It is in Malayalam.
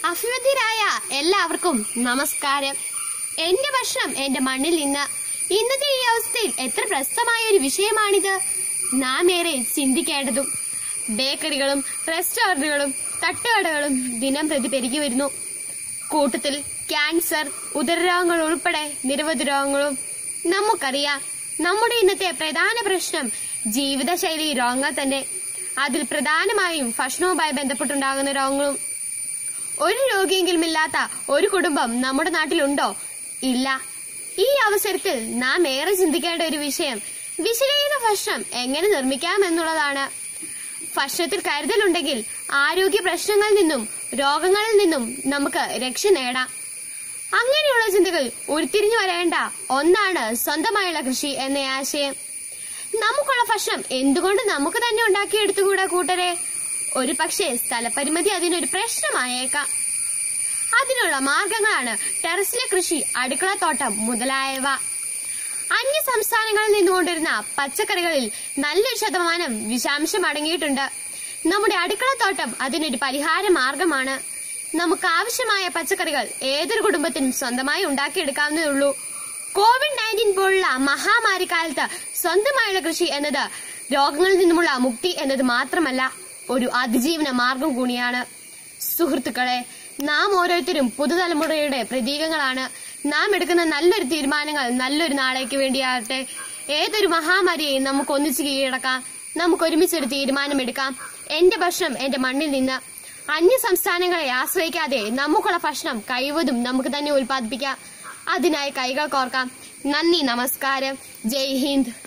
അഭിവൃദ്ധിരായ എല്ലാവർക്കും നമസ്കാരം എന്റെ ഭക്ഷണം എന്റെ മണ്ണിൽ നിന്ന് ഇന്നത്തെ ഈ അവസ്ഥയിൽ എത്ര പ്രശസ്തമായ ഒരു വിഷയമാണിത് നാം ഏറെ ചിന്തിക്കേണ്ടതും ബേക്കറികളും റെസ്റ്റോറന്റുകളും തട്ടുകടകളും ദിനം പ്രതി പെരുകി വരുന്നു കൂട്ടത്തിൽ ക്യാൻസർ ഉദരരോഗങ്ങൾ ഉൾപ്പെടെ നിരവധി രോഗങ്ങളും നമുക്കറിയാം നമ്മുടെ ഇന്നത്തെ പ്രധാന പ്രശ്നം ജീവിതശൈലി രോഗങ്ങൾ തന്നെ അതിൽ പ്രധാനമായും ഭക്ഷണവുമായി ബന്ധപ്പെട്ടുണ്ടാകുന്ന രോഗങ്ങളും ഒരു രോഗിയെങ്കിലും ഇല്ലാത്ത ഒരു കുടുംബം നമ്മുടെ നാട്ടിലുണ്ടോ ഇല്ല ഈ അവസരത്തിൽ നാം ഏറെ ചിന്തിക്കേണ്ട ഒരു വിഷയം വിശകലന ഭക്ഷണം എങ്ങനെ നിർമ്മിക്കാം എന്നുള്ളതാണ് ഭക്ഷണത്തിൽ കരുതലുണ്ടെങ്കിൽ ആരോഗ്യ പ്രശ്നങ്ങളിൽ നിന്നും രോഗങ്ങളിൽ നിന്നും നമുക്ക് രക്ഷ നേടാം അങ്ങനെയുള്ള ചിന്തകൾ ഉരുത്തിരിഞ്ഞു വരേണ്ട ഒന്നാണ് സ്വന്തമായുള്ള കൃഷി എന്ന ആശയം നമുക്കുള്ള ഭക്ഷണം എന്തുകൊണ്ട് നമുക്ക് തന്നെ ഉണ്ടാക്കിയെടുത്തുകൂടാ കൂട്ടരെ ഒരു പക്ഷേ സ്ഥലപരിമിതി അതിനൊരു പ്രശ്നമായേക്കാം അതിനുള്ള മാർഗങ്ങളാണ് ടെറസിലെ കൃഷി അടുക്കളത്തോട്ടം മുതലായവ അന്യ സംസ്ഥാനങ്ങളിൽ നിന്നുകൊണ്ടിരുന്ന പച്ചക്കറികളിൽ നല്ലൊരു ശതമാനം വിഷാംശം അടങ്ങിയിട്ടുണ്ട് നമ്മുടെ അടുക്കളത്തോട്ടം അതിനൊരു പരിഹാര മാർഗമാണ് നമുക്ക് ആവശ്യമായ പച്ചക്കറികൾ ഏതൊരു കുടുംബത്തിനും സ്വന്തമായി ഉണ്ടാക്കിയെടുക്കാവുന്നതേ ഉള്ളൂ കോവിഡ് നയൻറ്റീൻ പോലുള്ള മഹാമാരി കാലത്ത് സ്വന്തമായുള്ള കൃഷി എന്നത് രോഗങ്ങളിൽ നിന്നുമുള്ള മുക്തി എന്നത് മാത്രമല്ല ഒരു അതിജീവന മാർഗം കൂടിയാണ് സുഹൃത്തുക്കളെ നാം ഓരോരുത്തരും പുതുതലമുറയുടെ പ്രതീകങ്ങളാണ് നാം എടുക്കുന്ന നല്ലൊരു തീരുമാനങ്ങൾ നല്ലൊരു നാളേക്ക് വേണ്ടിയാകട്ടെ ഏതൊരു മഹാമാരിയെയും നമുക്ക് ഒന്നിച്ച് കീഴടക്കാം നമുക്ക് ഒരുമിച്ചൊരു തീരുമാനമെടുക്കാം എന്റെ ഭക്ഷണം എന്റെ മണ്ണിൽ നിന്ന് അന്യ സംസ്ഥാനങ്ങളെ ആശ്രയിക്കാതെ നമുക്കുള്ള ഭക്ഷണം കഴിവതും നമുക്ക് തന്നെ ഉൽപ്പാദിപ്പിക്കാം അതിനായി കൈകൾ കോർക്കാം നന്ദി നമസ്കാരം ജയ് ഹിന്ദ്